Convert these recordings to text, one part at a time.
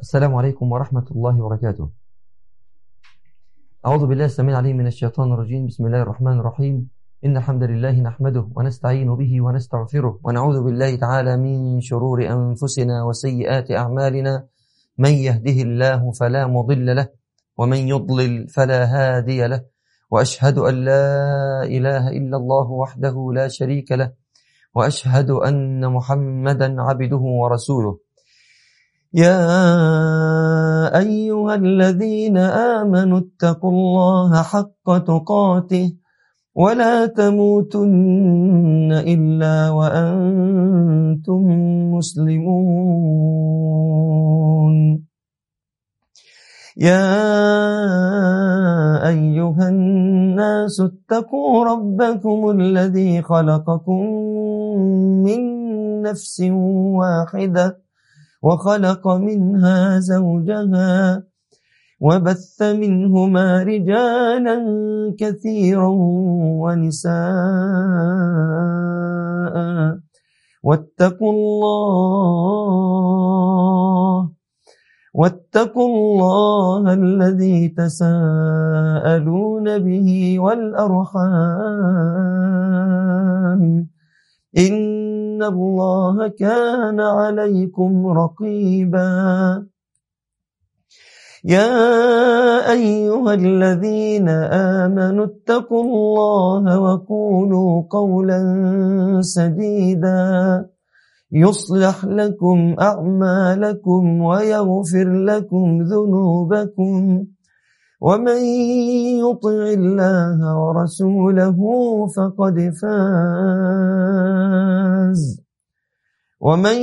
السلام عليكم ورحمة الله وبركاته أعوذ بالله السميع العليم من الشيطان الرجيم بسم الله الرحمن الرحيم إن الحمد لله نحمده ونستعين به ونستغفره ونعوذ بالله تعالى من شرور أنفسنا وسيئات أعمالنا من يهده الله فلا مضل له ومن يضلل فلا هادي له وأشهد أن لا إله إلا الله وحده لا شريك له وأشهد أن محمدا عبده ورسوله يا أيها الذين آمنوا اتقوا الله حق تقاته ولا تموتن إلا وأنتم مسلمون يا أيها الناس اتقوا ربكم الذي خلقكم من نفس واحدة وخلق منها زوجها وبث منهما رجالا كثيرا ونساء واتقوا الله واتقوا الله الذي تساءلون به والأرحام إن الله كان عليكم رقيبا يا أيها الذين آمنوا اتقوا الله وقولوا قولا سديدا يصلح لكم أعمالكم ويغفر لكم ذنوبكم ومن يطع الله ورسوله فقد فاز ومن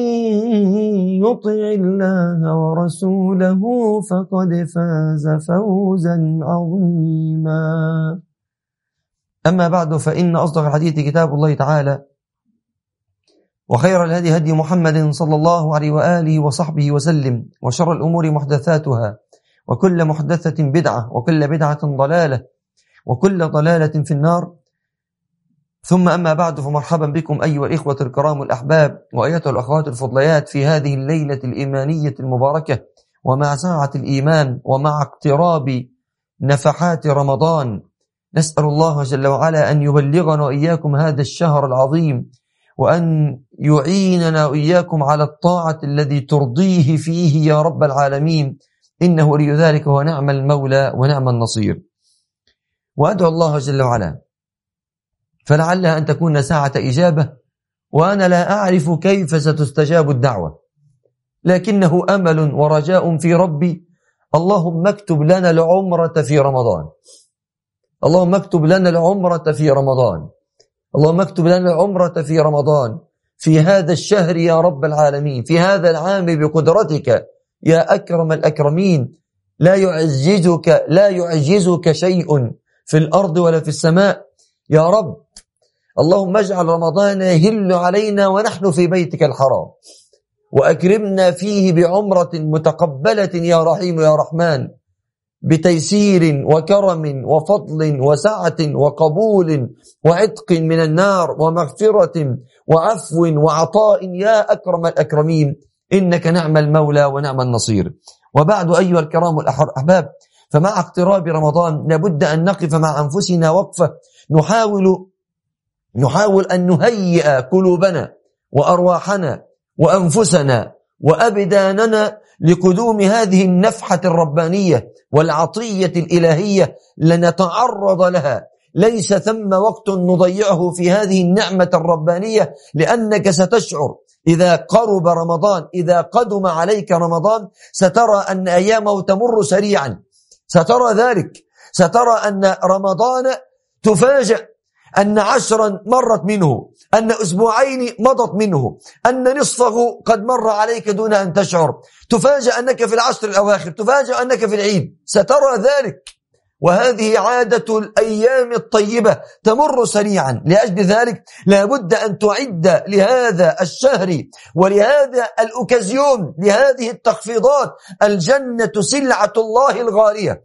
يطع الله ورسوله فقد فاز فوزا عظيما أما بعد فإن أصدق الحديث كتاب الله تعالى وخير الهدي هدي محمد صلى الله عليه وآله وصحبه وسلم وشر الأمور محدثاتها وكل محدثة بدعة وكل بدعة ضلالة وكل ضلالة في النار ثم أما بعد فمرحبا بكم أيها الإخوة الكرام الأحباب وأيتها الأخوات الفضليات في هذه الليلة الإيمانية المباركة ومع ساعة الإيمان ومع اقتراب نفحات رمضان نسأل الله جل وعلا أن يبلغنا وإياكم هذا الشهر العظيم وأن يعيننا وإياكم على الطاعة الذي ترضيه فيه يا رب العالمين إنه ولي ذلك ونعم المولى ونعم النصير وأدعو الله جل وعلا فلعلها أن تكون ساعة إجابة وأنا لا أعرف كيف ستستجاب الدعوة لكنه أمل ورجاء في ربي اللهم اكتب لنا العمرة في رمضان اللهم اكتب لنا العمرة في رمضان اللهم اكتب لنا العمرة في رمضان في هذا الشهر يا رب العالمين في هذا العام بقدرتك يا أكرم الأكرمين لا يعجزك لا يعجزك شيء في الأرض ولا في السماء يا رب اللهم اجعل رمضان يهل علينا ونحن في بيتك الحرام وأكرمنا فيه بعمرة متقبلة يا رحيم يا رحمن بتيسير وكرم وفضل وسعة وقبول وعتق من النار ومغفرة وعفو وعطاء يا أكرم الأكرمين إنك نعم المولى ونعم النصير وبعد أيها الكرام الأحباب فمع اقتراب رمضان لابد أن نقف مع أنفسنا وقفة نحاول نحاول أن نهيئ قلوبنا وأرواحنا وأنفسنا وأبداننا لقدوم هذه النفحة الربانية والعطية الإلهية لنتعرض لها ليس ثم وقت نضيعه في هذه النعمة الربانية لأنك ستشعر إذا قرب رمضان إذا قدم عليك رمضان سترى أن أيامه تمر سريعا سترى ذلك سترى أن رمضان تفاجأ أن عشرا مرت منه أن أسبوعين مضت منه أن نصفه قد مر عليك دون أن تشعر تفاجأ أنك في العشر الأواخر تفاجأ أنك في العيد سترى ذلك وهذه عادة الأيام الطيبة تمر سريعا لأجل ذلك لابد أن تعد لهذا الشهر ولهذا الأوكازيون لهذه التخفيضات الجنة سلعة الله الغالية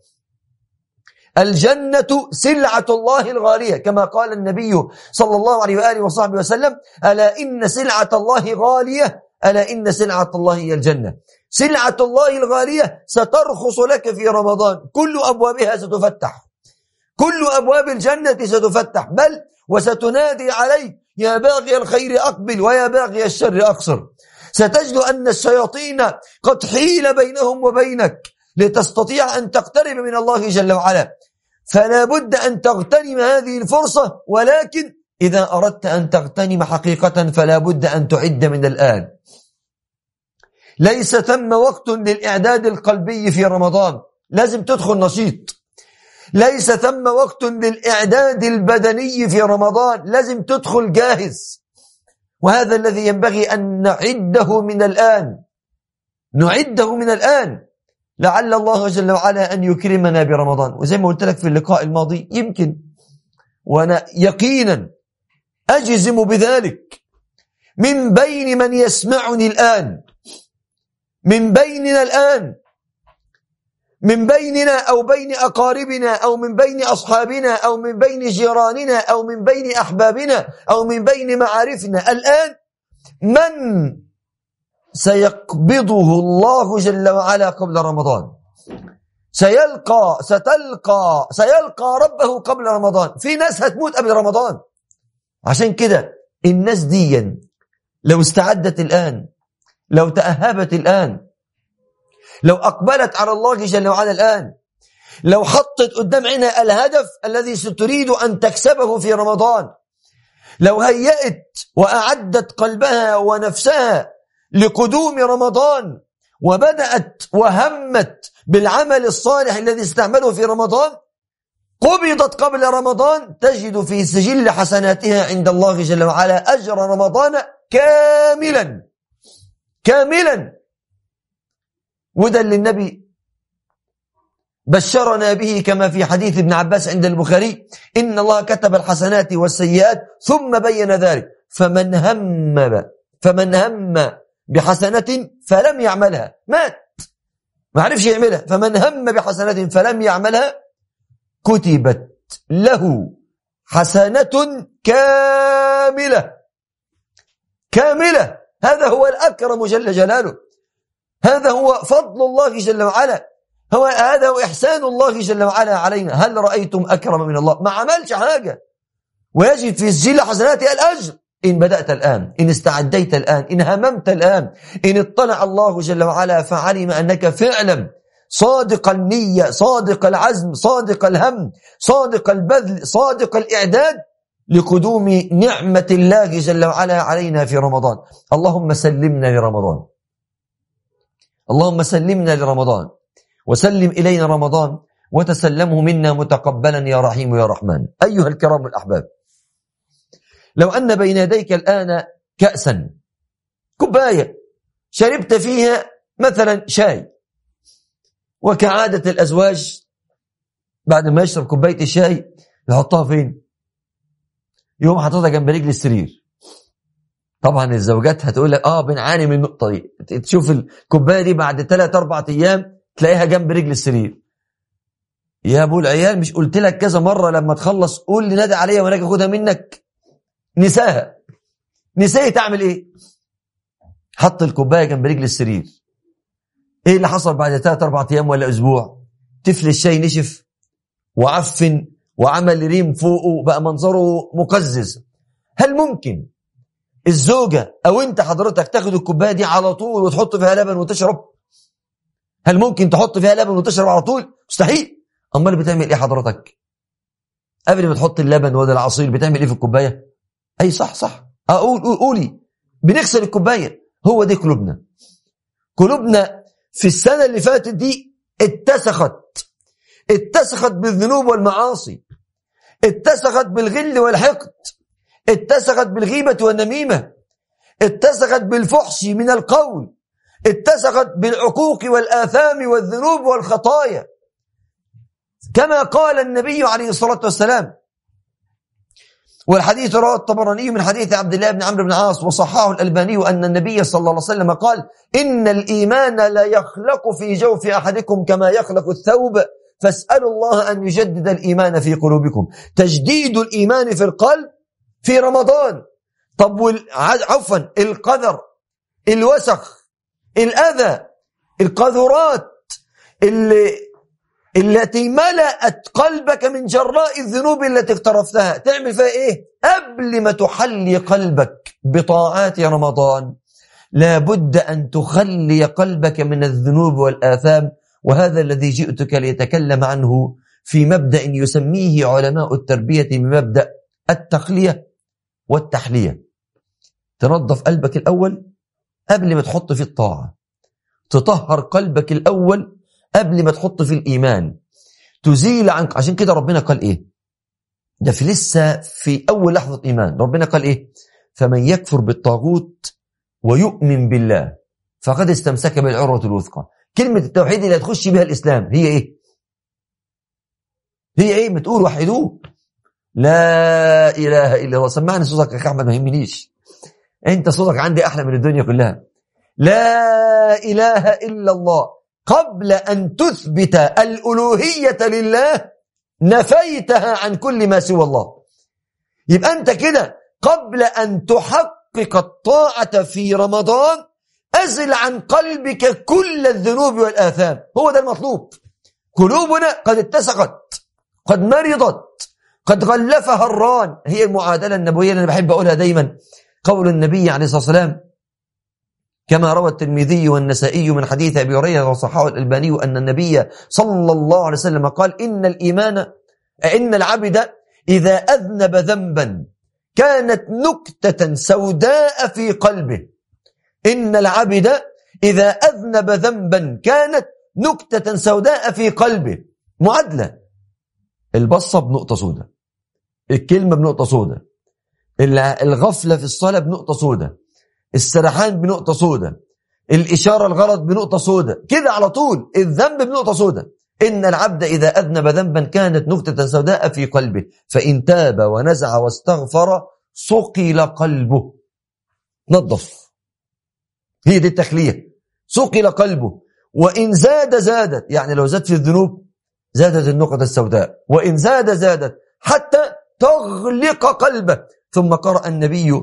الجنة سلعة الله الغالية كما قال النبي صلى الله عليه وآله وصحبه وسلم ألا إن سلعة الله غالية ألا إن سلعة الله هي الجنة سلعة الله الغالية سترخص لك في رمضان كل أبوابها ستفتح كل أبواب الجنة ستفتح بل وستنادي عليك يا باغي الخير أقبل ويا باغي الشر أقصر ستجد أن الشياطين قد حيل بينهم وبينك لتستطيع أن تقترب من الله جل وعلا فلا بد أن تغتنم هذه الفرصة ولكن إذا أردت أن تغتنم حقيقة فلا بد أن تعد من الآن ليس ثم وقت للإعداد القلبي في رمضان لازم تدخل نشيط ليس ثم وقت للإعداد البدني في رمضان لازم تدخل جاهز وهذا الذي ينبغي أن نعده من الآن نعده من الآن لعل الله جل وعلا أن يكرمنا برمضان وزي ما قلت لك في اللقاء الماضي يمكن وأنا يقينا أجزم بذلك من بين من يسمعني الآن من بيننا الآن من بيننا أو بين أقاربنا أو من بين أصحابنا أو من بين جيراننا أو من بين أحبابنا أو من بين معارفنا الآن من سيقبضه الله جل وعلا قبل رمضان سيلقى ستلقى سيلقى ربه قبل رمضان في ناس هتموت قبل رمضان عشان كده الناس دي لو استعدت الآن لو تأهبت الآن لو أقبلت على الله جل وعلا الآن لو حطت قدام عينها الهدف الذي ستريد أن تكسبه في رمضان لو هيأت وأعدت قلبها ونفسها لقدوم رمضان وبدأت وهمت بالعمل الصالح الذي استعمله في رمضان قبضت قبل رمضان تجد في سجل حسناتها عند الله جل وعلا أجر رمضان كاملا كاملا وده اللي النبي بشرنا به كما في حديث ابن عباس عند البخاري إن الله كتب الحسنات والسيئات ثم بين ذلك فمن هم فمن هم بحسنة فلم يعملها مات ما عرفش يعملها فمن هم بحسنة فلم يعملها كتبت له حسنة كاملة كاملة هذا هو الأكرم جل جلاله هذا هو فضل الله جل وعلا هو هذا هو إحسان الله جل وعلا علينا هل رأيتم أكرم من الله ما عملش حاجة ويجد في سجل حسناته الأجر إن بدأت الآن إن استعديت الآن إن هممت الآن إن اطلع الله جل وعلا فعلم أنك فعلا صادق النية صادق العزم صادق الهم صادق البذل صادق الإعداد لقدوم نعمة الله جل وعلا علينا في رمضان اللهم سلمنا لرمضان اللهم سلمنا لرمضان وسلم إلينا رمضان وتسلمه منا متقبلا يا رحيم يا رحمن أيها الكرام الأحباب لو أن بين يديك الآن كأسا كوباية شربت فيها مثلا شاي وكعادة الأزواج بعد ما يشرب كوباية الشاي يحطها فين يوم حاططها جنب رجل السرير طبعا الزوجات هتقول لك اه بنعاني من النقطة دي تشوف الكوباية دي بعد ثلاث أربع أيام تلاقيها جنب رجل السرير يا ابو العيال مش قلت لك كذا مرة لما تخلص قول لي نادي عليا وانا اخدها منك نساها نسيت تعمل ايه حط الكوبايه جنب رجل السرير ايه اللي حصل بعد ثلاث اربع ايام ولا اسبوع تفل الشاي نشف وعفن وعمل ريم فوقه بقى منظره مقزز هل ممكن الزوجة او انت حضرتك تاخد الكوبايه دي على طول وتحط فيها لبن وتشرب هل ممكن تحط فيها لبن وتشرب على طول مستحيل امال بتعمل ايه حضرتك قبل ما تحط اللبن ولا العصير بتعمل ايه في الكوبايه اي صح صح اقول قولي بنغسل الكوبايه هو دي قلوبنا قلوبنا في السنه اللي فاتت دي اتسخت اتسخت بالذنوب والمعاصي اتسخت بالغل والحقد اتسخت بالغيبه والنميمه اتسخت بالفحش من القول اتسخت بالعقوق والآثام والذنوب والخطايا كما قال النبي عليه الصلاة والسلام والحديث رواه الطبراني من حديث عبد الله بن عمرو بن عاص وصححه الألباني أن النبي صلى الله عليه وسلم قال إن الإيمان لا يخلق في جوف أحدكم كما يخلق الثوب فاسألوا الله أن يجدد الإيمان في قلوبكم تجديد الإيمان في القلب في رمضان طب عفوا القدر الوسخ الأذى القاذورات اللي التي ملأت قلبك من جراء الذنوب التي اقترفتها تعمل فيها ايه قبل ما تحلي قلبك بطاعات رمضان لابد أن تخلي قلبك من الذنوب والآثام وهذا الذي جئتك ليتكلم عنه في مبدأ يسميه علماء التربية بمبدأ التخلية والتحلية تنظف قلبك الأول قبل ما تحط في الطاعة تطهر قلبك الأول قبل ما تحط في الإيمان تزيل عنك عشان كده ربنا قال إيه ده في لسه في أول لحظة إيمان ربنا قال إيه فمن يكفر بالطاغوت ويؤمن بالله فقد استمسك بالعروة الوثقى كلمة التوحيد اللي هتخش بها الإسلام هي إيه هي إيه بتقول وحدوه لا إله إلا الله سمعني صوتك يا أحمد ما يهمنيش أنت صوتك عندي أحلى من الدنيا كلها لا إله إلا الله قبل أن تثبت الألوهية لله نفيتها عن كل ما سوى الله يبقى أنت كده قبل أن تحقق الطاعة في رمضان أزل عن قلبك كل الذنوب والآثام هو ده المطلوب قلوبنا قد اتسقت قد مرضت قد غلفها الران هي المعادلة النبوية اللي أنا بحب أقولها دايما قول النبي عليه الصلاة والسلام كما روى الترمذي والنسائي من حديث أبي هريرة وصححه الألباني أن النبي صلى الله عليه وسلم قال إن الإيمان إن العبد إذا أذنب ذنبا كانت نكتة سوداء في قلبه إن العبد إذا أذنب ذنبا كانت نكتة سوداء في قلبه معادلة البصة بنقطة سوداء الكلمة بنقطة سوداء الغفلة في الصلاة بنقطة سوداء السرحان بنقطة سوداء الإشارة الغلط بنقطة سوداء كده على طول الذنب بنقطة سوداء إن العبد إذا أذنب ذنبا كانت نكتة سوداء في قلبه فإن تاب ونزع واستغفر صقل قلبه نظف هي دي التخلية صقل قلبه وإن زاد زادت يعني لو زاد في الذنوب زادت النقطة السوداء وإن زاد زادت حتى تغلق قلبه ثم قرأ النبي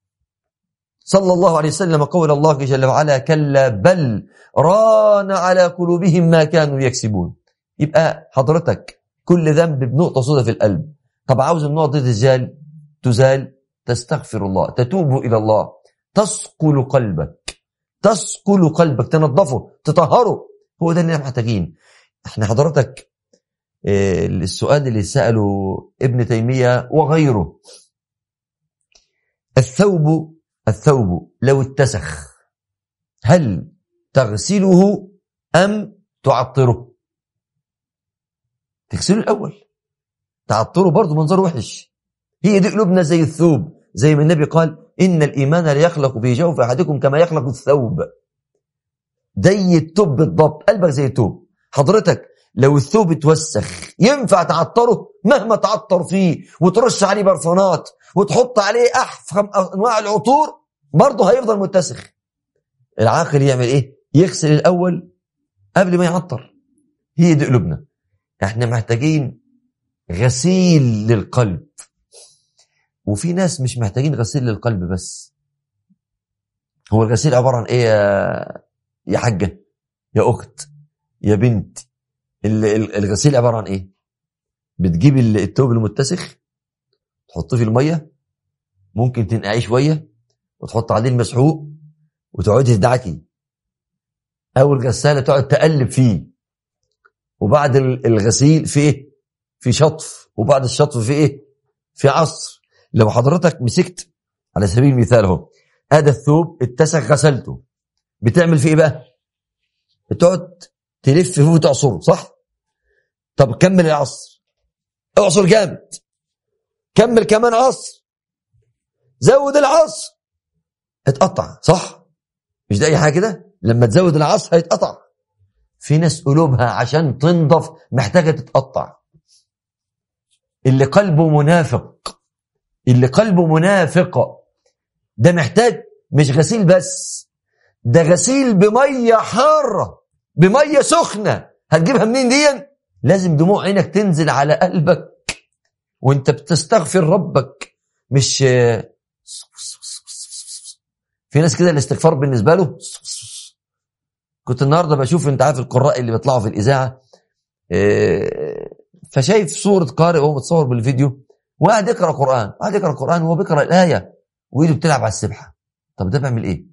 صلى الله عليه وسلم قول الله جل وعلا كلا بل ران على قلوبهم ما كانوا يكسبون يبقى حضرتك كل ذنب بنقطة صدى في القلب طب عاوز النقطة دي تزال تزال تستغفر الله تتوب إلى الله تسقل قلبك تسقل قلبك تنظفه تطهره هو ده اللي احنا محتاجين احنا حضرتك اه السؤال اللي سأله ابن تيمية وغيره الثوب الثوب لو اتسخ هل تغسله أم تعطره تغسله الأول تعطره برضه منظر وحش هي دي قلوبنا زي الثوب زي ما النبي قال إن الإيمان لا يخلق في جوف أحدكم كما يخلق الثوب زي التوب بالضبط قلبك زي التوب حضرتك لو الثوب اتوسخ ينفع تعطره مهما تعطر فيه وترش عليه برفانات وتحط عليه أحفظ أنواع العطور برضه هيفضل متسخ العاقل يعمل إيه يغسل الأول قبل ما يعطر هي دي قلوبنا احنا محتاجين غسيل للقلب وفي ناس مش محتاجين غسيل للقلب بس هو الغسيل عبارة عن ايه يا, يا حاجة يا اخت يا بنت الغسيل عبارة عن ايه بتجيب الثوب المتسخ تحطه في المية ممكن تنقعيه شوية وتحط عليه المسحوق وتقعدي تدعكي او الغسالة تقعد تقلب فيه وبعد الغسيل في ايه في شطف وبعد الشطف في ايه في عصر لو حضرتك مسكت على سبيل المثال اهو ادى الثوب اتسخ غسلته بتعمل فيه ايه بقى بتقعد تلف فيه وتعصره صح طب كمل العصر اعصر جامد كمل كمان عصر زود العصر اتقطع صح مش ده اي حاجه كده لما تزود العصر هيتقطع في ناس قلوبها عشان تنضف محتاجه تتقطع اللي قلبه منافق اللي قلبه منافق ده محتاج مش غسيل بس ده غسيل بميه حاره بميه سخنه هتجيبها منين دي لازم دموع عينك تنزل على قلبك وانت بتستغفر ربك مش في ناس كده الاستغفار بالنسبه له كنت النهارده بشوف انت عارف القراء اللي بيطلعوا في الاذاعه آه، فشايف صوره قارئ وهو متصور بالفيديو وقاعد يقرا قران قاعد يقرا قران وهو بيقرا الايه وايده بتلعب على السبحه طب ده بيعمل ايه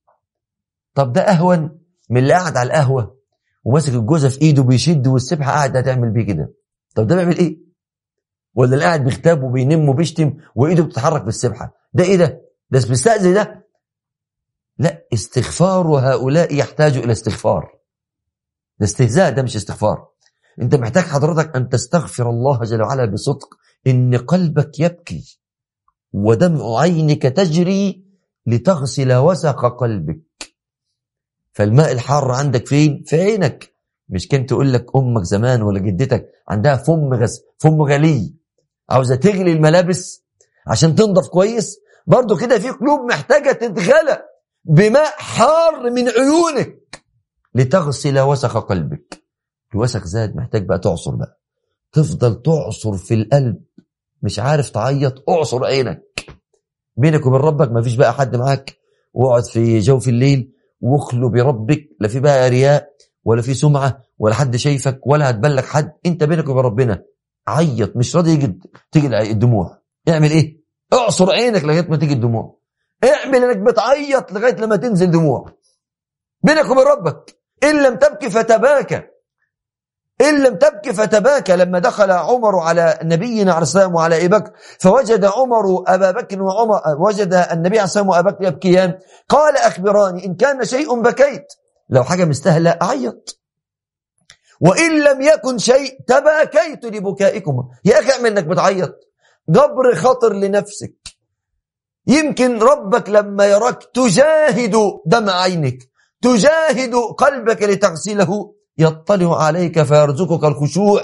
طب ده اهون من اللي قاعد على القهوه وماسك الجوزه في ايده بيشد والسبحه قاعد هتعمل بيه كده طب ده بيعمل ايه ولا اللي قاعد بيغتاب وبينم وبيشتم وايده بتتحرك بالسبحه ده ايه ده ده بيستأذن ده لا استغفار هؤلاء يحتاج الى استغفار ده استهزاء ده مش استغفار انت محتاج حضرتك ان تستغفر الله جل وعلا بصدق ان قلبك يبكي ودمع عينك تجري لتغسل وسق قلبك فالماء الحار عندك فين في عينك مش كان تقول لك امك زمان ولا جدتك عندها فم غس فم غلي عاوزه تغلي الملابس عشان تنضف كويس برضو كده في قلوب محتاجه تتغلى بماء حار من عيونك لتغسل وسخ قلبك الوسخ زاد محتاج بقى تعصر بقى تفضل تعصر في القلب مش عارف تعيط اعصر عينك بينك وبين ربك ما فيش بقى حد معاك واقعد في جوف الليل واخلو بربك لا في بقى رياء ولا في سمعة ولا حد شايفك ولا هتبلغ حد انت بينك وبين ربنا عيط مش راضي يجي تيجي الدموع اعمل ايه اعصر عينك لغايه ما تيجي الدموع اعمل انك بتعيط لغايه لما تنزل دموع بينك وبين ربك ان لم تبكي فتباكى إن لم تبكي فتباكى لما دخل عمر على نبينا عليه السلام وعلى أبي بكر فوجد عمر أبا بكر وعمر وجد النبي عليه السلام وأبا بكر يبكيان قال أخبراني إن كان شيء بكيت لو حاجة مستهلة أعيط وإن لم يكن شيء تباكيت لبكائكما يا أخي اعمل إنك بتعيط جبر خطر لنفسك يمكن ربك لما يراك تجاهد دمع عينك تجاهد قلبك لتغسله يطلع عليك فيرزقك الخشوع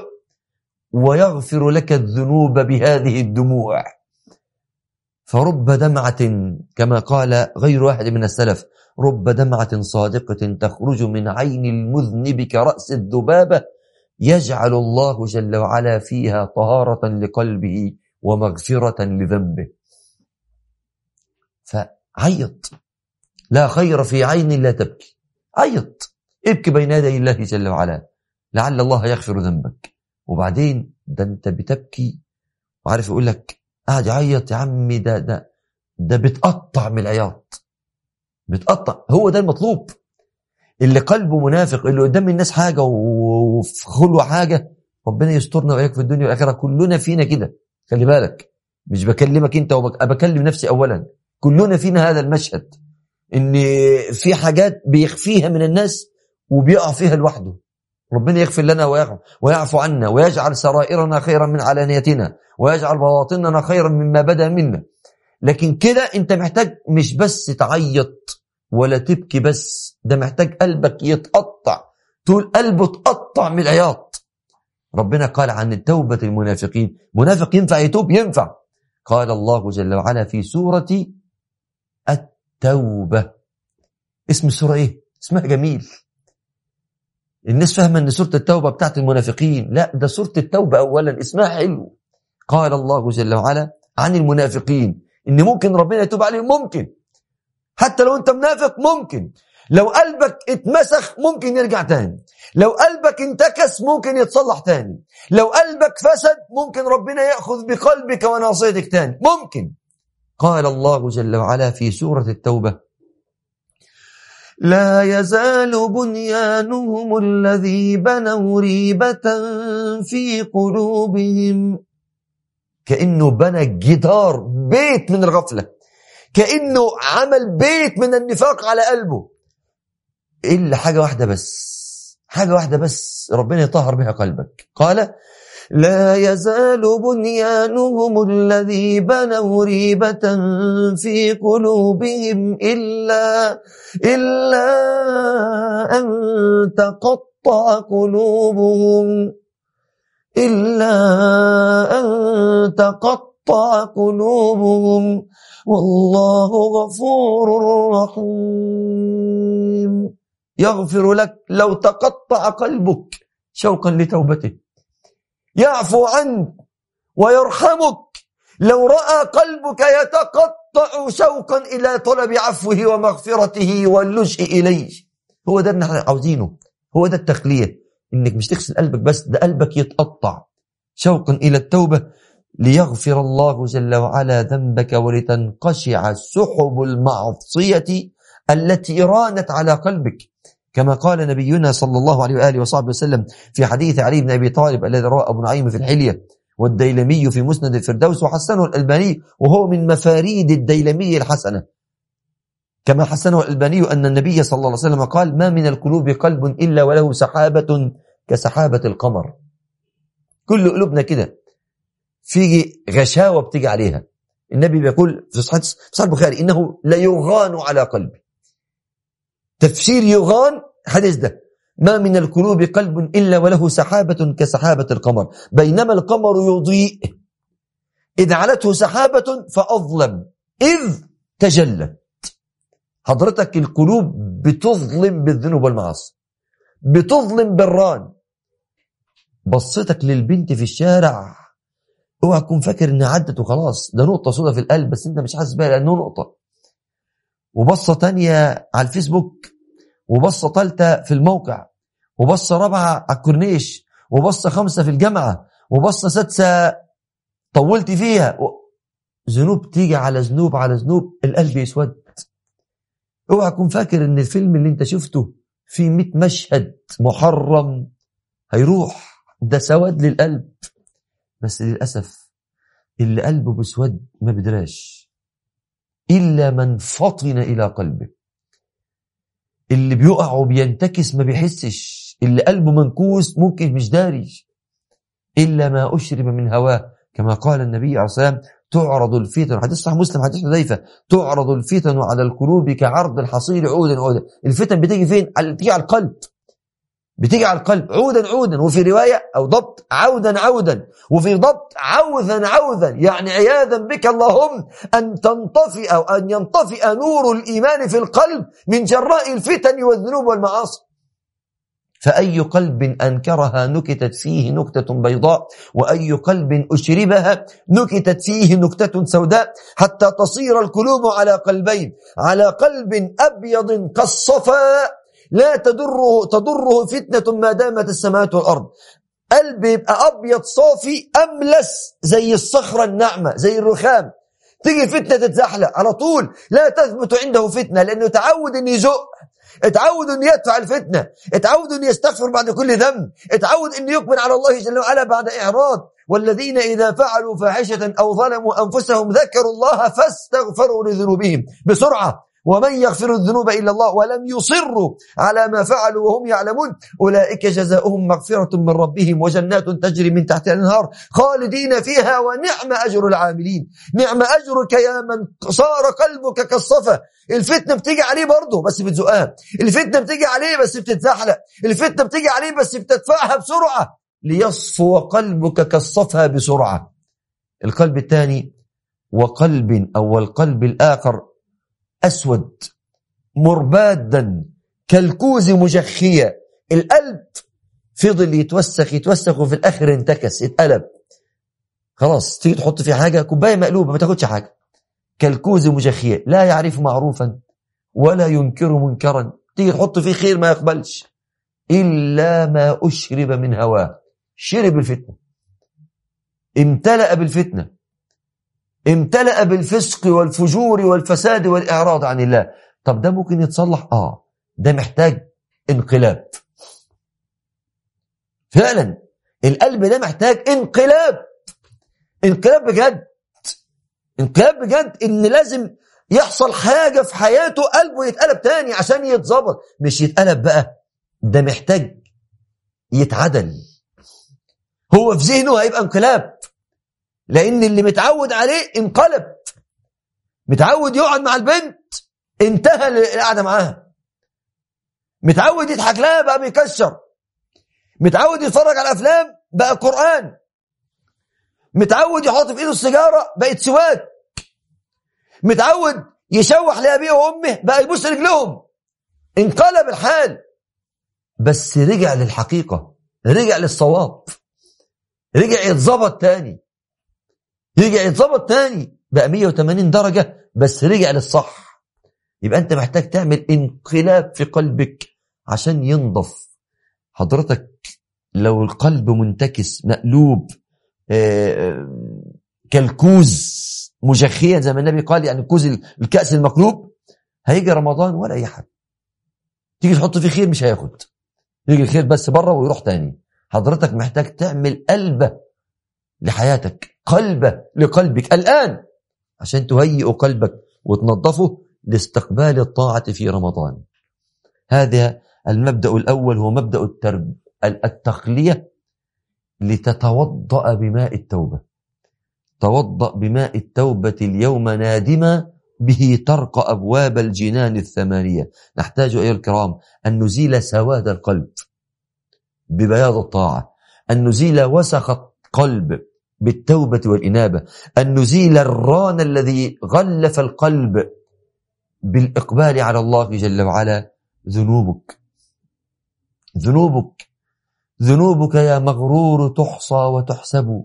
ويغفر لك الذنوب بهذه الدموع فرب دمعة كما قال غير واحد من السلف رب دمعة صادقة تخرج من عين المذنب كرأس الذبابة يجعل الله جل وعلا فيها طهارة لقلبه ومغفرة لذنبه فعيط لا خير في عين لا تبكي عيط ابكي بين يدي الله جل وعلا لعل الله يغفر ذنبك وبعدين ده انت بتبكي وعارف يقول لك قاعد يعيط يا عمي ده ده ده بتقطع من العياط بتقطع هو ده المطلوب اللي قلبه منافق اللي قدام الناس حاجة وفي خلوة حاجة ربنا يسترنا وإياك في الدنيا والآخرة كلنا فينا كده خلي بالك مش بكلمك انت وبكلم نفسي اولا كلنا فينا هذا المشهد ان في حاجات بيخفيها من الناس وبيقع فيها لوحده ربنا يغفر لنا ويعفو عنا ويجعل سرائرنا خيرا من علانيتنا ويجعل بواطننا خيرا مما بدا منا لكن كده انت محتاج مش بس تعيط ولا تبكي بس ده محتاج قلبك يتقطع تقول قلبه اتقطع من العياط ربنا قال عن التوبة المنافقين منافق ينفع يتوب ينفع قال الله جل وعلا في سورة التوبة اسم السورة ايه اسمها جميل الناس فاهمة ان سورة التوبة بتاعت المنافقين لا ده سورة التوبة اولا اسمها حلو قال الله جل وعلا عن المنافقين ان ممكن ربنا يتوب عليهم ممكن حتى لو انت منافق ممكن لو قلبك اتمسخ ممكن يرجع تاني لو قلبك انتكس ممكن يتصلح تاني لو قلبك فسد ممكن ربنا يأخذ بقلبك وناصيتك تاني ممكن قال الله جل وعلا في سورة التوبة لا يزال بنيانهم الذي بنوا ريبة في قلوبهم كأنه بنى جدار بيت من الغفلة كأنه عمل بيت من النفاق على قلبه إلا حاجة واحدة بس حاجة واحدة بس ربنا يطهر بها قلبك قال لا يزال بنيانهم الذي بنوا ريبة في قلوبهم إلا إلا أن تقطع قلوبهم إلا أن تقطع قلوبهم والله غفور رحيم يغفر لك لو تقطع قلبك شوقا لتوبته يعفو عنك ويرحمك لو رأى قلبك يتقطع شوقا إلى طلب عفوه ومغفرته واللجء إليه هو ده اللي احنا عاوزينه هو ده التخلية انك مش تغسل قلبك بس ده قلبك يتقطع شوقا الى التوبة ليغفر الله جل وعلا ذنبك ولتنقشع سحب المعصية التي رانت على قلبك كما قال نبينا صلى الله عليه وآله وصحبه وسلم في حديث علي بن أبي طالب الذي رواه أبو نعيم في الحلية والديلمي في مسند الفردوس وحسنه الألباني وهو من مفاريد الديلمي الحسنة كما حسنه الألباني أن النبي صلى الله عليه وسلم قال ما من القلوب قلب إلا وله سحابة كسحابة القمر كل قلوبنا كده في غشاوة بتيجي عليها النبي بيقول في صحيح البخاري إنه لا يغان على قلبي تفسير يغان حديث ده ما من القلوب قلب إلا وله سحابة كسحابة القمر بينما القمر يضيء إذ علته سحابة فأظلم إذ تجلت حضرتك القلوب بتظلم بالذنوب والمعاصي بتظلم بالران بصتك للبنت في الشارع اوعى تكون فاكر انها عدت وخلاص ده نقطة سودة في القلب بس انت مش حاسس بيها لانه نقطة وبصة تانية على الفيسبوك وبصة ثالثة في الموقع وبصة رابعة على الكورنيش وبصة خمسة في الجامعة وبصة سادسة طولت فيها ذنوب تيجي على ذنوب على ذنوب القلب يسود اوعى تكون فاكر ان الفيلم اللي انت شفته فيه 100 مشهد محرم هيروح ده سواد للقلب بس للأسف اللي قلبه بسود ما بدراش إلا من فطن إلى قلبه اللي بيقع وبينتكس ما بيحسش اللي قلبه منكوس ممكن مش داري إلا ما أشرب من هواه كما قال النبي عليه الصلاة والسلام تعرض الفتن حديث صحيح مسلم حديث حذيفة تعرض الفتن على القلوب كعرض الحصير عودا عودا الفتن بتيجي فين؟ بتيجي على القلب بتيجي على القلب عودا عودا وفي رواية أو ضبط عودا عودا وفي ضبط عوذا عوذا يعني عياذا بك اللهم أن تنطفئ أو أن ينطفئ نور الإيمان في القلب من جراء الفتن والذنوب والمعاصي فأي قلب أنكرها نكتت فيه نكتة بيضاء وأي قلب أشربها نكتت فيه نكتة سوداء حتى تصير القلوب على قلبين على قلب أبيض كالصفاء لا تضره تضره فتنة ما دامت السماوات والأرض قلب يبقى أبيض صافي أملس زي الصخرة الناعمة زي الرخام تيجي فتنة تتزحلق على طول لا تثبت عنده فتنة لأنه تعود أن يزق اتعود أن يدفع الفتنة اتعود أن يستغفر بعد كل ذنب اتعود أن يقبل على الله جل وعلا بعد إعراض والذين إذا فعلوا فاحشة أو ظلموا أنفسهم ذكروا الله فاستغفروا لذنوبهم بسرعة ومن يغفر الذنوب إلا الله ولم يصروا على ما فعلوا وهم يعلمون أولئك جزاؤهم مغفرة من ربهم وجنات تجري من تحت الأنهار خالدين فيها ونعم أجر العاملين نعم أجرك يا من صار قلبك كالصفا الفتنة بتيجي عليه برضه بس بتزقها الفتنة بتيجي عليه بس بتتزحلق الفتنة بتيجي عليه بس بتدفعها بسرعة ليصفو قلبك كالصفا بسرعة القلب الثاني وقلب أو القلب الآخر أسود مربادا كالكوز مجخية القلب فضل يتوسخ يتوسخ وفي الآخر انتكس اتقلب خلاص تيجي تحط فيه حاجة كوباية مقلوبة ما تاخدش حاجة كالكوز مجخية لا يعرف معروفا ولا ينكر منكرا تيجي تحط فيه خير ما يقبلش إلا ما أشرب من هواه شرب الفتنة امتلأ بالفتنة امتلأ بالفسق والفجور والفساد والإعراض عن الله طب ده ممكن يتصلح آه ده محتاج انقلاب فعلا القلب ده محتاج انقلاب انقلاب بجد انقلاب بجد ان لازم يحصل حاجة في حياته قلبه يتقلب تاني عشان يتظبط مش يتقلب بقى ده محتاج يتعدل هو في ذهنه هيبقى انقلاب لان اللي متعود عليه انقلب متعود يقعد مع البنت انتهى القعده معاها متعود يضحك لها بقى بيكسر متعود يتفرج على افلام بقى قران متعود يحط في ايده السيجاره بقت سواك متعود يشوح لابيه وامه بقى يبص رجلهم انقلب الحال بس رجع للحقيقه رجع للصواب رجع يتظبط تاني رجع يتظبط تاني بقى 180 درجة بس رجع للصح يبقى أنت محتاج تعمل انقلاب في قلبك عشان ينضف حضرتك لو القلب منتكس مقلوب آه، كالكوز مجخيا زي ما النبي قال يعني كوز الكأس المقلوب هيجي رمضان ولا أي حاجة تيجي تحط فيه خير مش هياخد يجي الخير بس بره ويروح تاني حضرتك محتاج تعمل قلبة لحياتك قلبة لقلبك الآن عشان تهيئ قلبك وتنظفه لاستقبال الطاعة في رمضان هذا المبدأ الأول هو مبدأ الترب التخلية لتتوضأ بماء التوبة توضأ بماء التوبة اليوم نادما به ترقى أبواب الجنان الثمانية نحتاج أيها الكرام أن نزيل سواد القلب ببياض الطاعة أن نزيل وسخ القلب بالتوبة والإنابة أن نزيل الران الذي غلف القلب بالإقبال على الله جل وعلا ذنوبك ذنوبك ذنوبك يا مغرور تحصى وتحسب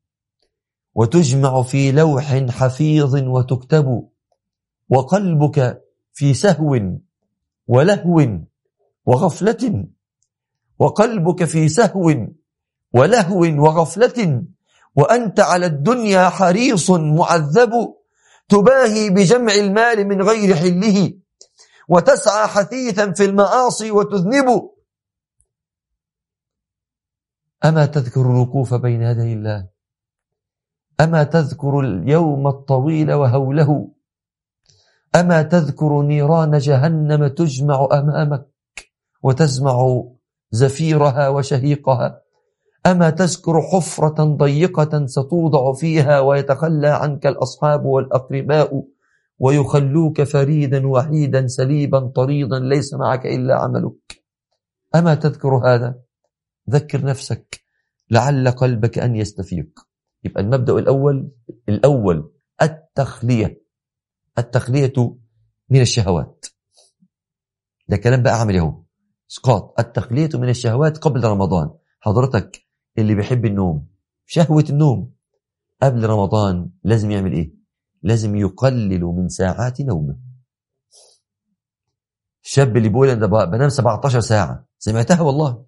وتجمع في لوح حفيظ وتكتب وقلبك في سهو ولهو وغفلة وقلبك في سهو ولهو وغفلة وأنت على الدنيا حريص معذب تباهي بجمع المال من غير حله وتسعى حثيثا في المعاصي وتذنب أما تذكر الوقوف بين يدي الله أما تذكر اليوم الطويل وهوله أما تذكر نيران جهنم تجمع أمامك وتسمع زفيرها وشهيقها أما تذكر حفرة ضيقة ستوضع فيها ويتخلى عنك الأصحاب والأقرباء ويخلوك فريدا وحيدا سليبا طريدا ليس معك إلا عملك أما تذكر هذا ذكر نفسك لعل قلبك أن يستفيق يبقى المبدأ الأول الأول التخلية التخلية من الشهوات ده كلام بقى عمل اهو اسقاط التخلية من الشهوات قبل رمضان حضرتك اللي بيحب النوم شهوة النوم قبل رمضان لازم يعمل ايه لازم يقلل من ساعات نومه الشاب اللي بيقول انا بنام 17 ساعة سمعتها والله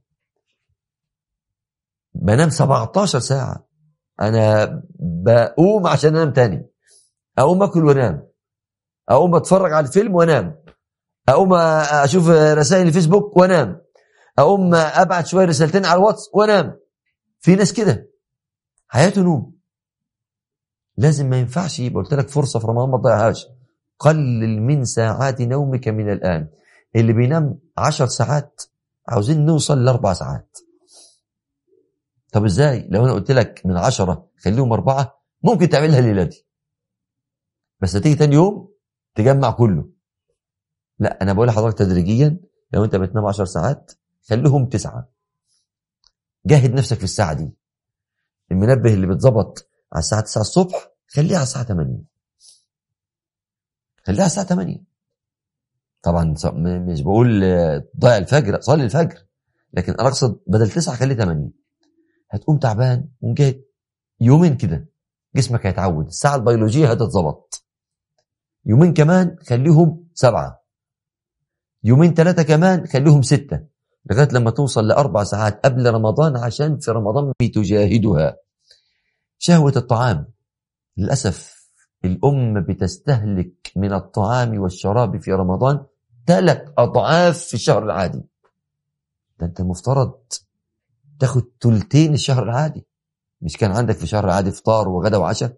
بنام 17 ساعة انا بقوم عشان انام تاني اقوم اكل وانام اقوم اتفرج على الفيلم وانام اقوم اشوف رسائل الفيسبوك وانام اقوم ابعت شويه رسالتين على الواتس وانام في ناس كده حياته نوم لازم ما ينفعش يبقى قلت لك فرصه في رمضان ما تضيعهاش قلل من ساعات نومك من الان اللي بينام عشر ساعات عاوزين نوصل لاربع ساعات طب ازاي لو انا قلت لك من عشرة خليهم اربعة ممكن تعملها الليلة دي بس هتيجي تاني يوم تجمع كله لا انا بقول لحضرتك تدريجيا لو انت بتنام 10 ساعات خليهم تسعة جاهد نفسك في الساعة دي المنبه اللي بيتظبط على الساعة 9 الصبح خليه على الساعة 8 خليها على الساعة 8 طبعا مش بقول ضيع الفجر صلي الفجر لكن انا اقصد بدل 9 خليه 8 هتقوم تعبان ومجهد يومين كده جسمك هيتعود الساعة البيولوجية هتتظبط يومين كمان خليهم سبعة يومين ثلاثة كمان خليهم ستة لغاية لما توصل لأربع ساعات قبل رمضان عشان في رمضان تجاهدها شهوة الطعام للأسف الأم بتستهلك من الطعام والشراب في رمضان ثلاث أضعاف في الشهر العادي ده أنت المفترض تاخد ثلثين الشهر العادي مش كان عندك في شهر العادي فطار وغدا وعشاء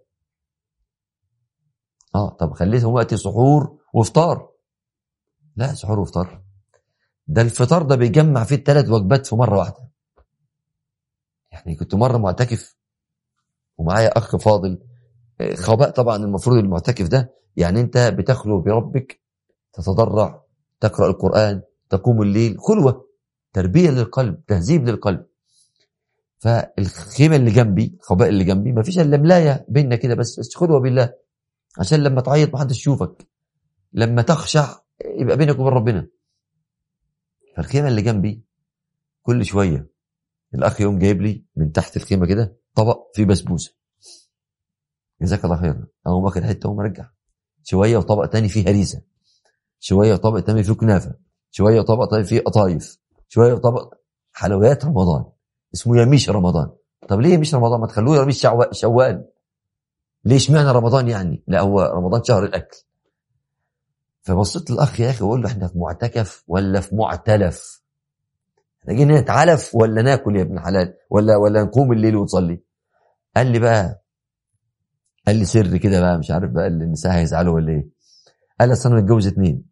اه طب خليتهم وقت سحور وفطار لا سحور وفطار ده الفطار ده بيجمع فيه الثلاث وجبات في مره واحده يعني كنت مره معتكف ومعايا اخ فاضل خباء طبعا المفروض المعتكف ده يعني انت بتخلو بربك تتضرع تقرا القران تقوم الليل خلوه تربيه للقلب تهذيب للقلب فالخيمه اللي جنبي الخباء اللي جنبي ما فيش الا ملايه بيننا كده بس خلوه بالله عشان لما تعيط ما حدش يشوفك لما تخشع يبقى بينك وبين ربنا فالخيمه اللي جنبي كل شويه الاخ يوم جايب لي من تحت الخيمه كده طبق فيه بسبوسه جزاك الله خير اقوم واخد حته ومرجع شويه وطبق تاني فيه هريسه شويه وطبق تاني فيه كنافه شويه طبق طيب فيه قطايف شويه طبق حلويات رمضان اسمه يميش رمضان طب ليه مش رمضان ما تخلوه يميش شوال ليش معنى رمضان يعني لا هو رمضان شهر الاكل فبصيت للاخ يا اخي واقول له احنا في معتكف ولا في معتلف احنا جايين نتعلف ولا ناكل يا ابن الحلال ولا ولا نقوم الليل ونصلي قال لي بقى قال لي سر كده بقى مش عارف بقى النساء هيزعلوا ولا ايه قال لي اصل انا متجوز اتنين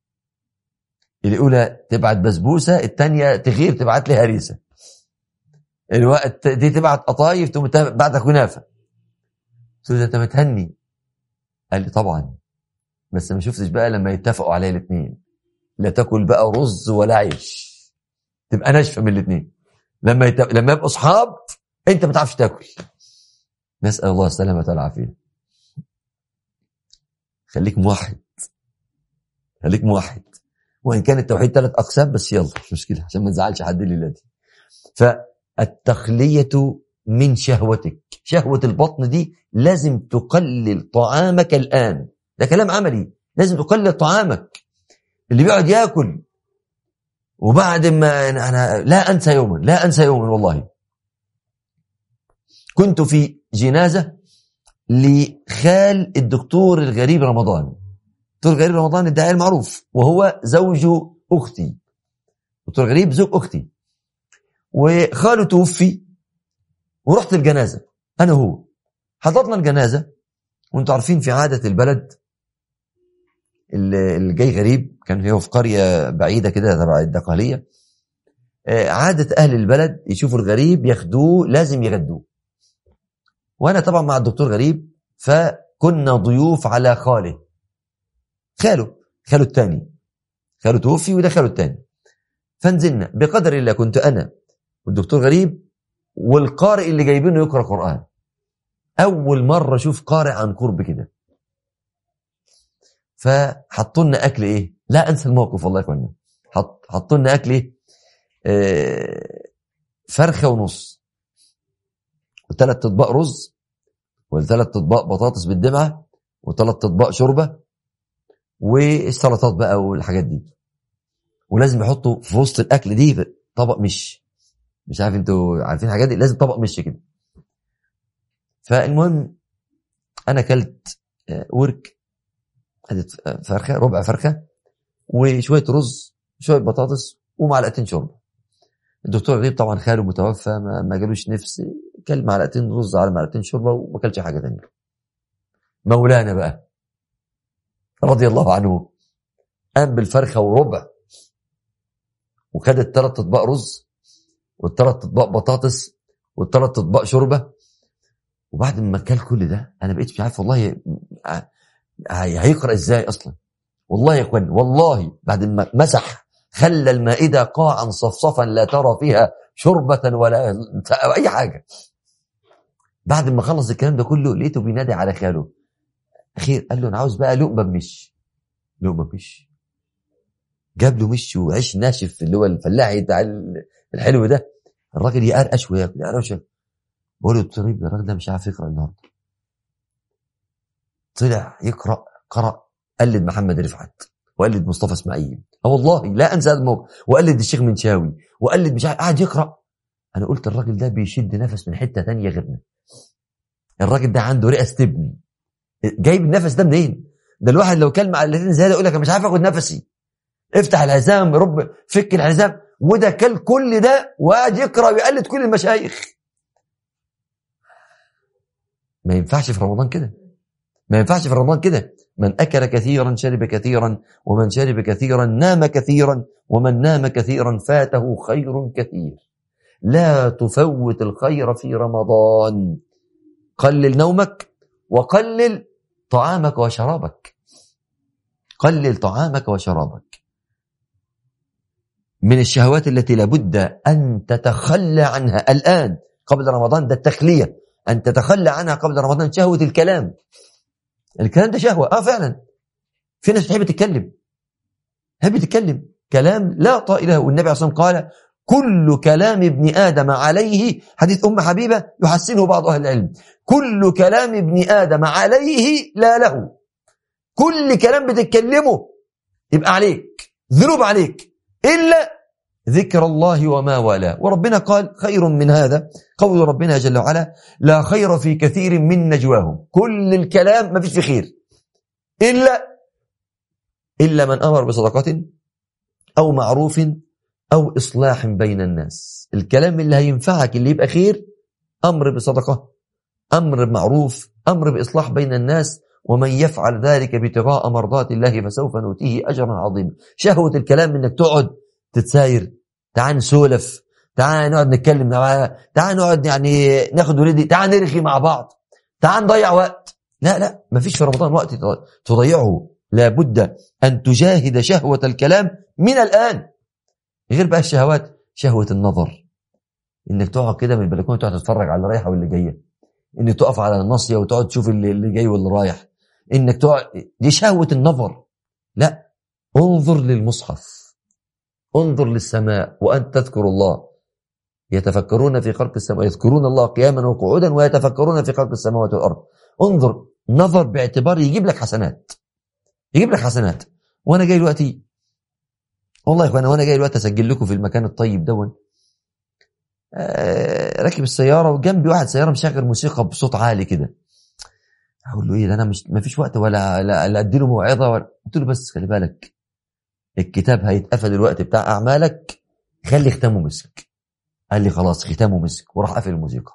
الاولى تبعت بسبوسه الثانيه تغير تبعت لي هريسه الوقت دي تبعت قطايف تقوم بعد كنافه قلت له انت متهني قال لي طبعا بس ما شفتش بقى لما يتفقوا عليا الاثنين لا تاكل بقى رز ولا عيش تبقى ناشفه من الاثنين لما يتف... لما يبقوا اصحاب انت ما تعرفش تاكل نسال الله السلامه والعافيه خليك موحد خليك موحد وان كان التوحيد ثلاث اقسام بس يلا مش مشكله عشان ما نزعلش حد دلوقتي فالتخليه من شهوتك شهوه البطن دي لازم تقلل طعامك الان ده كلام عملي لازم تقلل طعامك اللي بيقعد ياكل وبعد ما انا لا انسى يوما لا انسى يوما والله كنت في جنازه لخال الدكتور الغريب رمضان دكتور غريب رمضان الداعية المعروف وهو زوج أختي دكتور غريب زوج أختي وخاله توفي ورحت الجنازة أنا وهو حضرنا الجنازة وانتم عارفين في عادة البلد اللي جاي غريب كان هو في قرية بعيدة كده تبع الدقهلية آه، عادة أهل البلد يشوفوا الغريب ياخدوه لازم يغدوه وأنا طبعا مع الدكتور غريب فكنا ضيوف على خاله خاله خاله الثاني خاله توفي وده خاله الثاني فنزلنا بقدر الله كنت أنا والدكتور غريب والقارئ اللي جايبينه يقرأ قرآن أول مرة أشوف قارئ عن قرب كده فحطوا لنا أكل إيه لا أنسى الموقف والله يا اخوانا حط حطوا لنا أكل إيه آه فرخة ونص وثلاث اطباق رز وثلاث اطباق بطاطس بالدمعة وثلاث اطباق شوربة والسلطات بقى والحاجات دي ولازم يحطوا في وسط الاكل دي طبق مش مش عارف انتوا عارفين الحاجات دي لازم طبق مش كده فالمهم انا اكلت آه، ورك خدت فرخه ربع فرخه وشويه رز شويه بطاطس ومعلقتين شوربه الدكتور غريب طبعا خاله متوفى ما, ما جالوش نفس كل معلقتين رز على معلقتين شوربه وما كلش حاجه ثانيه مولانا بقى رضي الله عنه قام بالفرخه وربع وخد الثلاث اطباق رز والثلاث اطباق بطاطس والثلاث اطباق شوربه وبعد ما كل كل ده انا بقيت مش عارف والله هيقرا ازاي اصلا والله يا اخوان والله بعد ما مسح خلى المائده قاعا صفصفا لا ترى فيها شربة ولا اي حاجه بعد ما خلص الكلام ده كله لقيته بينادي على خاله اخير قال له انا عاوز بقى لقمه بمش لقمه بمش جاب له مش وعيش ناشف اللي هو الفلاحي بتاع الحلو ده الراجل يقرقش وياكل يقرقش بقول له طيب الراجل ده مش عارف يقرا النهارده طلع يقرا قرا قلد محمد رفعت وقلد مصطفى اسماعيل اه والله لا انسى هذا الموقف وقلد الشيخ منشاوي وقلد مش عارف قاعد يقرا انا قلت الراجل ده بيشد نفس من حته ثانيه غيرنا الراجل ده عنده رئه استبن جايب النفس ده منين ده الواحد لو كلمة على الاثنين زياده يقول لك انا مش عارف اخد نفسي افتح الحزام رب فك الحزام وده كل كل ده وقاعد يقرا ويقلد كل المشايخ ما ينفعش في رمضان كده ما ينفعش في رمضان كده من اكل كثيرا شرب كثيرا ومن شرب كثيرا نام كثيرا ومن نام كثيرا فاته خير كثير لا تفوت الخير في رمضان قلل نومك وقلل طعامك وشرابك قلل طعامك وشرابك من الشهوات التي لابد أن تتخلى عنها الآن قبل رمضان ده التخلية أن تتخلى عنها قبل رمضان شهوة الكلام الكلام ده شهوة آه فعلا في ناس بتحب تتكلم تحب تتكلم كلام لا طائل له والنبي عليه الصلاة والسلام قال كل كلام ابن آدم عليه حديث أم حبيبة يحسنه بعض أهل العلم كل كلام ابن آدم عليه لا له كل كلام بتتكلمه يبقى عليك ذنوب عليك إلا ذكر الله وما والاه وربنا قال خير من هذا قول ربنا جل وعلا لا خير في كثير من نجواهم كل الكلام ما فيش في خير إلا إلا من أمر بصدقة أو معروف أو إصلاح بين الناس الكلام اللي هينفعك اللي يبقى خير أمر بصدقة أمر بمعروف أمر بإصلاح بين الناس ومن يفعل ذلك ابتغاء مرضات الله فسوف نؤتيه أجرا عظيما شهوة الكلام إنك تقعد تتساير تعال نسولف تعال نقعد نتكلم معاه تعال نقعد يعني ناخد ولدي تعال نرغي مع بعض تعال نضيع وقت لا لا ما فيش في رمضان وقت تضيعه لابد أن تجاهد شهوة الكلام من الآن غير بقى الشهوات شهوة النظر انك تقعد كده من البلكونه تقعد تتفرج على اللي رايحه واللي جايه انك تقف على الناصيه وتقعد تشوف اللي, اللي جاي واللي رايح انك تقعد دي شهوه النظر لا انظر للمصحف انظر للسماء وانت تذكر الله يتفكرون في خلق السماء يذكرون الله قياما وقعودا ويتفكرون في خلق السماوات والارض انظر نظر باعتبار يجيب لك حسنات يجيب لك حسنات وانا جاي دلوقتي والله يا اخوانا وانا جاي دلوقتي اسجل لكم في المكان الطيب دون آه راكب السياره وجنبي واحد سياره مشغل موسيقى بصوت عالي كده اقول له ايه ده انا مش ما فيش وقت ولا لا ادي له موعظه ولا قلت له بس خلي بالك الكتاب هيتقفل الوقت بتاع اعمالك خلي ختامه مسك قال لي خلاص ختامه مسك وراح قافل الموسيقى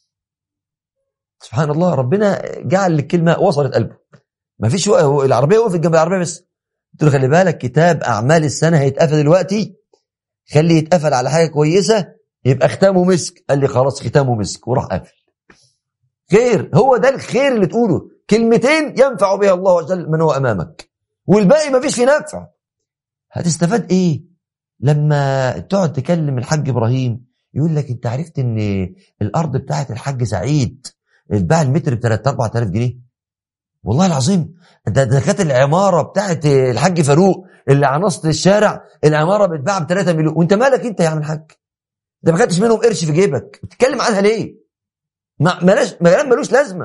سبحان الله ربنا جعل الكلمه وصلت قلبه ما فيش العربيه وقفت جنب العربيه بس قلت له خلي بالك كتاب اعمال السنه هيتقفل دلوقتي خليه يتقفل على حاجه كويسه يبقى ختامه مسك قال لي خلاص ختامه مسك وراح قافل خير هو ده الخير اللي تقوله كلمتين ينفع بها الله وجل من هو امامك والباقي ما فيش فيه نفع هتستفاد ايه لما تقعد تكلم الحاج ابراهيم يقول لك انت عرفت ان الارض بتاعت الحاج سعيد اتباع المتر ب 3 4000 جنيه والله العظيم ده ده كانت العماره بتاعت الحاج فاروق اللي على نص الشارع العماره بتتباع ب 3 مليون وانت مالك انت يا عم الحاج ده ما خدتش منهم قرش في جيبك بتتكلم عنها ليه ما ملاش كلام ملوش لازمه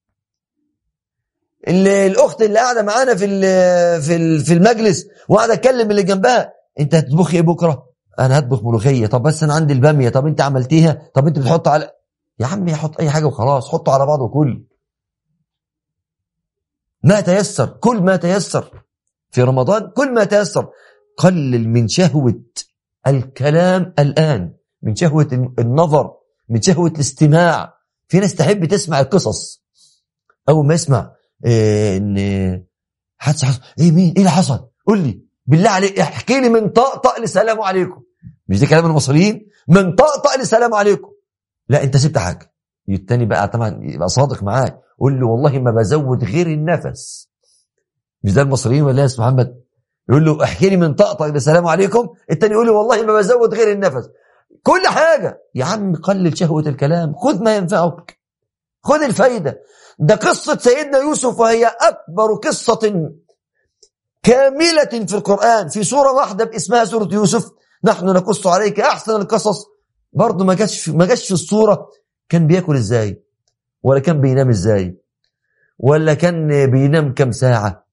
اللي الاخت اللي قاعده معانا في في في المجلس وقاعده اتكلم اللي جنبها انت هتطبخي ايه بكره انا هطبخ ملوخيه طب بس انا عندي الباميه طب انت عملتيها طب انت بتحط على يا عم حط اي حاجه وخلاص حطه على بعضه وكل ما تيسر كل ما تيسر في رمضان كل ما تيسر قلل من شهوة الكلام الآن من شهوة النظر من شهوة الاستماع في ناس تحب تسمع القصص أول ما يسمع إيه إن حدث حصل إيه مين إيه اللي حصل قول لي بالله عليك احكي لي من طقطق لسلام عليكم مش ده كلام المصريين من طقطق لسلام عليكم لا انت سبت حاجه التاني بقى طبعا يبقى صادق معاك قول له والله ما بزود غير النفس مش ده المصريين ولا يا محمد يقول له احكي لي من طقطق السلام عليكم التاني يقول له والله ما بزود غير النفس كل حاجة يا عم قلل شهوة الكلام خذ ما ينفعك خذ الفايدة ده قصة سيدنا يوسف وهي أكبر قصة كاملة في القرآن في سورة واحدة باسمها سورة يوسف نحن نقص عليك أحسن القصص برضه ما جاش ما جاش في الصورة كان بياكل ازاي ولا كان بينام ازاي ولا كان بينام كم ساعة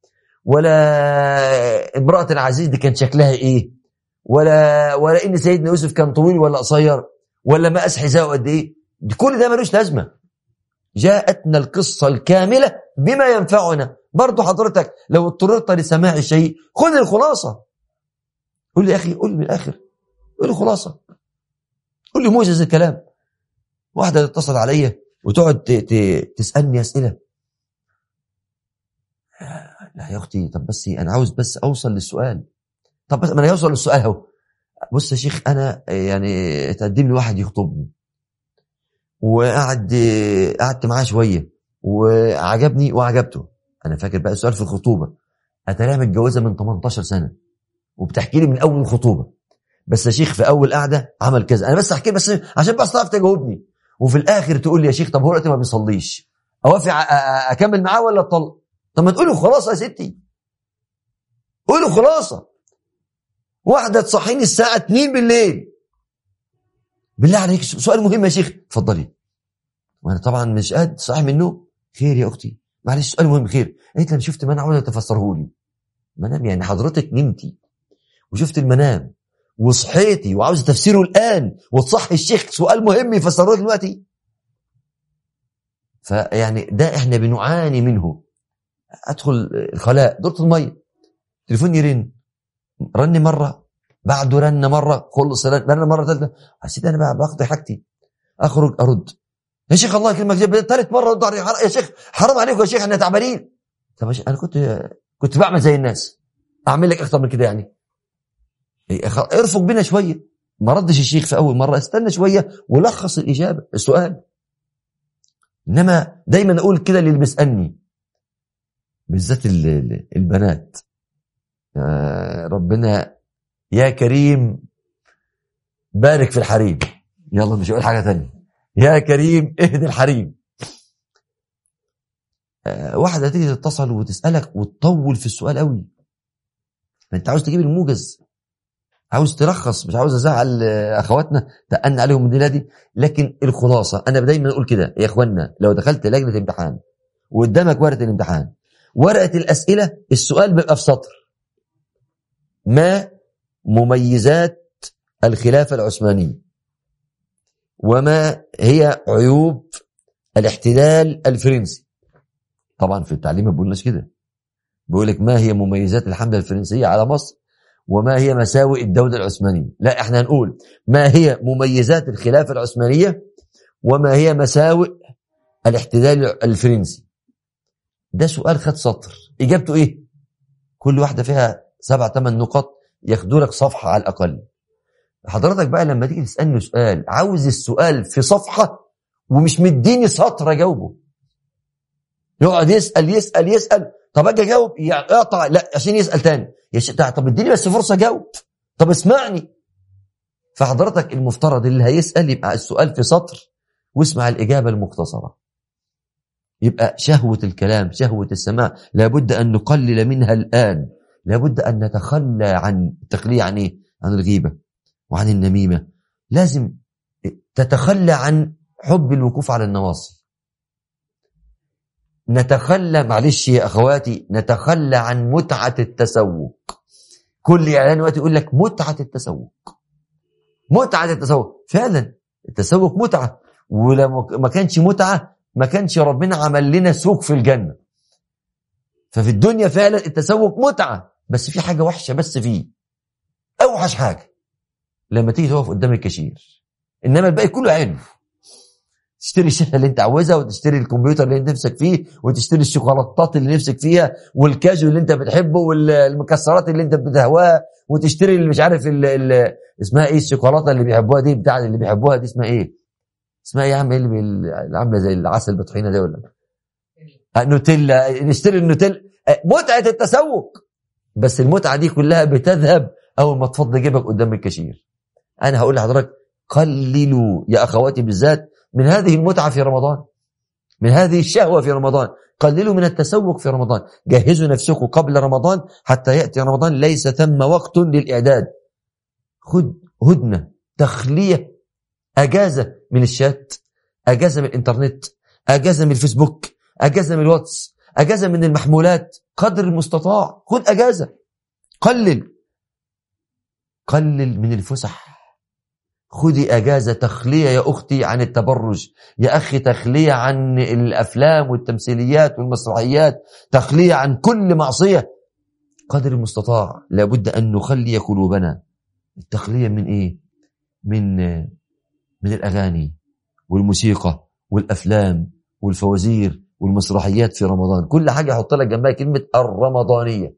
ولا امرأة العزيز دي كان شكلها ايه ولا ولا ان سيدنا يوسف كان طويل ولا قصير ولا مقاس حذاءه قد ايه دي كل ده ملوش لازمه جاءتنا القصه الكامله بما ينفعنا برضه حضرتك لو اضطررت لسماع شيء خذ الخلاصه قول لي يا اخي قول لي من الاخر قول لي خلاصه قول لي موجز الكلام واحده تتصل عليا وتقعد تسالني اسئله لا يا اختي طب بس انا عاوز بس اوصل للسؤال طب بس ما انا اوصل للسؤال اهو بص يا شيخ انا يعني تقدم لي واحد يخطبني وقعد قعدت معاه شويه وعجبني وعجبته انا فاكر بقى السؤال في الخطوبه اتلاقيها متجوزه من 18 سنه وبتحكي لي من اول الخطوبه بس يا شيخ في اول قعده عمل كذا انا بس احكي بس عشان بس تعرف تجاوبني وفي الاخر تقول لي يا شيخ طب هو دلوقتي ما بيصليش اوافق اكمل معاه ولا اطلق طب ما تقولي خلاصه يا ستي قولوا خلاصه واحده تصحيني الساعه 2 بالليل بالله عليك سؤال مهم يا شيخ اتفضلي وانا طبعا مش قاد صاحي من النوم خير يا اختي معلش سؤال مهم خير قالت لي شفت منام عاوزه تفسره لي منام يعني حضرتك نمتي وشفت المنام وصحيتي وعاوز تفسيره الآن وتصحي الشيخ سؤال مهم يفسروه دلوقتي فيعني ده احنا بنعاني منه ادخل الخلاء دورة المية تليفون يرن رن مرة بعده رن مرة خلص رن مرة ثالثة حسيت انا بقى بقضي حاجتي اخرج ارد يا شيخ الله يكرمك ثالث مرة رد علي يا شيخ حرام عليكم يا شيخ احنا تعبانين طب انا كنت كنت بعمل زي الناس اعمل لك اكتر من كده يعني ارفق بنا شويه ما ردش الشيخ في اول مره استنى شويه ولخص الاجابه السؤال انما دايما اقول كده للي بيسالني بالذات البنات ربنا يا كريم بارك في الحريم يلا مش هقول حاجه ثانيه يا كريم اهدي الحريم واحده تيجي تتصل وتسالك وتطول في السؤال قوي انت عاوز تجيب الموجز عاوز تلخص مش عاوز ازعل اخواتنا تقن عليهم الدنيا دي لكن الخلاصه انا دايما اقول كده يا اخوانا لو دخلت لجنه امتحان وقدامك ورقه الامتحان ورقه الاسئله السؤال بيبقى في سطر ما مميزات الخلافه العثمانيه وما هي عيوب الاحتلال الفرنسي طبعا في التعليم ما بيقولناش كده بيقول لك ما هي مميزات الحمله الفرنسيه على مصر وما هي مساوئ الدولة العثمانية لا احنا هنقول ما هي مميزات الخلافة العثمانية وما هي مساوئ الاحتلال الفرنسي ده سؤال خد سطر اجابته ايه كل واحدة فيها سبع ثمان نقط ياخدوا لك صفحة على الأقل حضرتك بقى لما تيجي تسألني سؤال عاوز السؤال في صفحة ومش مديني سطر اجاوبه يقعد يسأل يسأل يسأل طب اجي اجاوب يقطع لا عشان يسأل تاني يا شيخ طب اديني بس فرصه جاوب طب اسمعني فحضرتك المفترض اللي هيسال يبقى السؤال في سطر واسمع الاجابه المختصره يبقى شهوه الكلام شهوه السماع لابد ان نقلل منها الان لابد ان نتخلى عن التخليه عن ايه عن الغيبه وعن النميمه لازم تتخلى عن حب الوقوف على النواصي نتخلى معلش يا اخواتي نتخلى عن متعه التسوق كل اعلان وقت يقول لك متعه التسوق متعه التسوق فعلا التسوق متعه ولو ما كانش متعه ما كانش ربنا عمل لنا سوق في الجنه ففي الدنيا فعلا التسوق متعه بس في حاجه وحشه بس فيه اوحش حاجه لما تيجي تقف قدام الكاشير انما الباقي كله حلو تشتري الشاشه اللي انت عاوزها وتشتري الكمبيوتر اللي انت نفسك فيه وتشتري الشوكولاتات اللي نفسك فيها والكاجو اللي انت بتحبه والمكسرات اللي انت بتهواها وتشتري اللي مش عارف ال ال اسمها ايه الشوكولاته اللي بيحبوها دي بتاع اللي بيحبوها دي اسمها ايه؟ اسمها ايه يا عم اللي, اللي عامله زي العسل بطحينه دي ولا نوتيلا نشتري النوتيلا متعه التسوق بس المتعه دي كلها بتذهب اول ما تفضي جيبك قدام الكاشير انا هقول لحضرتك قللوا يا اخواتي بالذات من هذه المتعة في رمضان من هذه الشهوة في رمضان قللوا من التسوق في رمضان جهزوا نفسكم قبل رمضان حتى يأتي رمضان ليس ثم وقت للإعداد خد هدنة تخلية أجازة من الشات أجازة من الإنترنت أجازة من الفيسبوك أجازة من الواتس أجازة من المحمولات قدر المستطاع خد أجازة قلل قلل من الفسح خدي اجازه تخليه يا اختي عن التبرج يا اخي تخليه عن الافلام والتمثيليات والمسرحيات تخليه عن كل معصيه قدر المستطاع لابد ان نخلي قلوبنا التخليه من ايه من من الاغاني والموسيقى والافلام والفوازير والمسرحيات في رمضان كل حاجه يحط لك جنبها كلمه الرمضانيه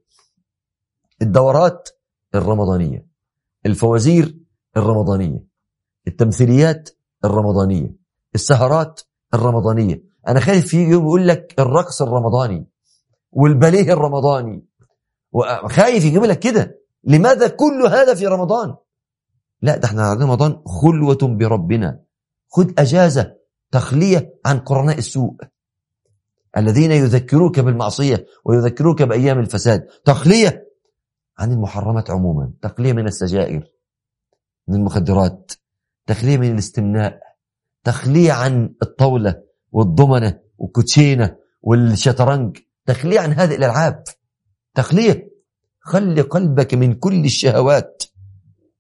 الدورات الرمضانيه الفوازير الرمضانيه التمثيليات الرمضانية السهرات الرمضانية أنا خايف يجي يوم يقول لك الرقص الرمضاني والباليه الرمضاني خايف يجيب لك كده لماذا كل هذا في رمضان لا ده احنا عندنا رمضان خلوة بربنا خد أجازة تخلية عن قرناء السوء الذين يذكروك بالمعصية ويذكروك بأيام الفساد تخلية عن المحرمات عموما تخلية من السجائر من المخدرات تخليه من الاستمناء تخليه عن الطاولة والضمنة والكوتشينة والشطرنج تخليه عن هذه الألعاب تخليه خلي قلبك من كل الشهوات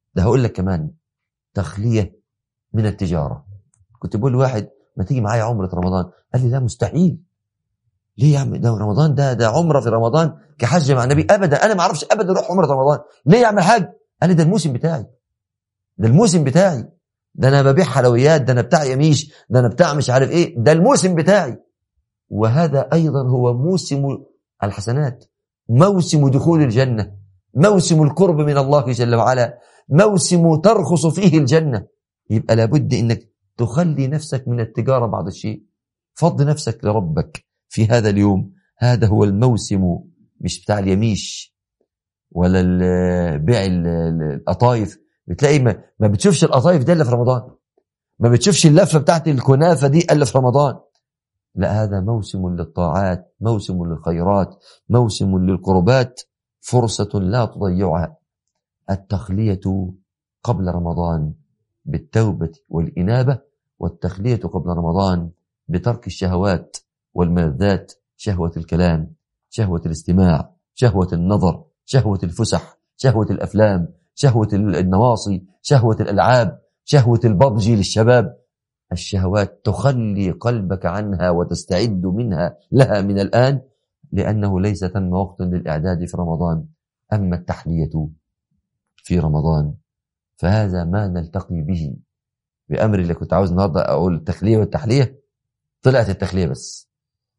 ده هقول لك كمان تخلية من التجارة كنت بقول لواحد ما تيجي معايا عمرة رمضان قال لي لا مستحيل ليه يا عم ده رمضان ده ده عمرة في رمضان كحج مع النبي ابدا انا ما اعرفش ابدا اروح عمرة رمضان ليه يا عم الحاج قال لي ده الموسم بتاعي ده الموسم بتاعي ده انا ببيع حلويات ده انا بتاع يميش ده انا بتاع مش عارف ايه ده الموسم بتاعي وهذا ايضا هو موسم الحسنات موسم دخول الجنة موسم القرب من الله جل وعلا موسم ترخص فيه الجنة يبقى لابد انك تخلي نفسك من التجارة بعض الشيء فض نفسك لربك في هذا اليوم هذا هو الموسم مش بتاع اليميش ولا ال- بيع ال- ال- القطايف بتلاقي ما, ما بتشوفش القطايف دي الا في رمضان ما بتشوفش اللفه بتاعت الكنافه دي الا في رمضان لا هذا موسم للطاعات موسم للخيرات موسم للقربات فرصة لا تضيعها التخلية قبل رمضان بالتوبة والإنابة والتخلية قبل رمضان بترك الشهوات والملذات شهوة الكلام شهوة الاستماع شهوة النظر شهوة الفسح شهوة الأفلام شهوة النواصي شهوة الألعاب شهوة الببجي للشباب الشهوات تخلي قلبك عنها وتستعد منها لها من الآن لأنه ليس ثم وقت للإعداد في رمضان أما التحلية في رمضان فهذا ما نلتقي به بأمر اللي كنت عاوز النهاردة أقول التخلية والتحلية طلعت التخلية بس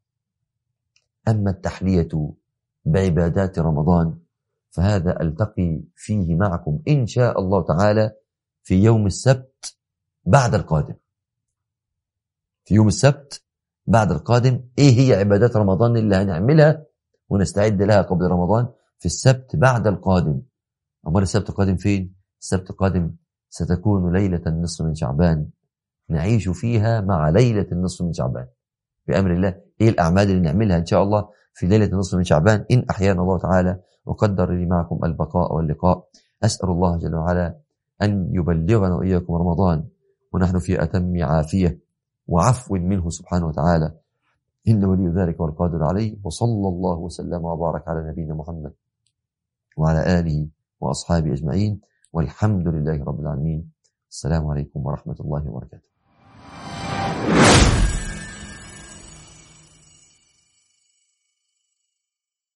أما التحلية بعبادات رمضان فهذا ألتقي فيه معكم إن شاء الله تعالى في يوم السبت بعد القادم في يوم السبت بعد القادم ايه هي عبادات رمضان اللي هنعملها ونستعد لها قبل رمضان في السبت بعد القادم امال السبت القادم فين السبت القادم ستكون ليلة النصف من شعبان نعيش فيها مع ليلة النصف من شعبان بأمر الله ايه الأعمال اللي نعملها إن شاء الله في ليلة النصف من شعبان إن أحيانا الله تعالى وقدر لي معكم البقاء واللقاء أسأل الله جل وعلا أن يبلغنا وإياكم رمضان ونحن في أتم عافية وعفو منه سبحانه وتعالى إن ولي ذلك والقادر عليه وصلى الله وسلم وبارك على نبينا محمد وعلى آله وأصحابه أجمعين والحمد لله رب العالمين السلام عليكم ورحمة الله وبركاته